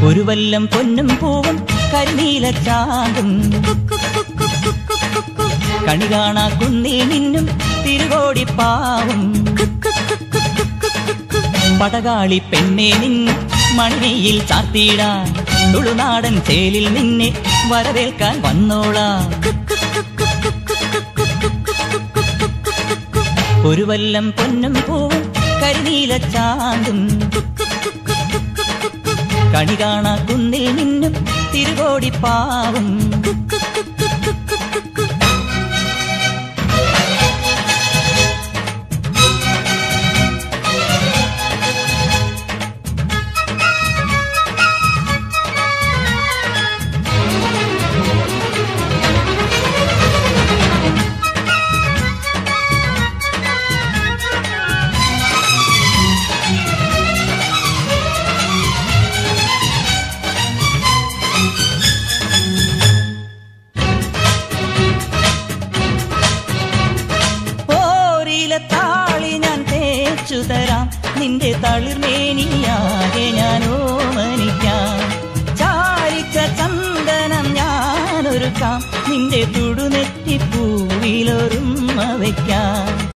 ഒരു വല്ലം പൊന്നും പൂവും കരിനീല ചാകും കണി കാണാ കുന്നിൽ നിന്നും തിരുകോടിപ്പാവും പടകാളി പെണ്ണെ നിന്നും മണിയിൽ ചാർത്തിയിടാൻ തുളുനാടൻ ചേലിൽ നിന്നെ വരവേൽക്കാൻ വന്നോളാം ഒരു വല്ലം പൊന്നും പൂവും കരിനീല ചാന്തും കണി കാണാ കുന്നിൽ നിന്നും തിരുകോടിപ്പാവും ഓരിലെ താളി ഞാൻ തേച്ചു തരാം നിന്റെ തളിർമേനിയാകെ ഞാൻ ഓമനിക്കാം ചാരിച്ച ചന്ദനം ഞാനൊരുക്കാം നിന്റെ തുടുനെറ്റി പൂവിലൊരുമ വയ്ക്കാം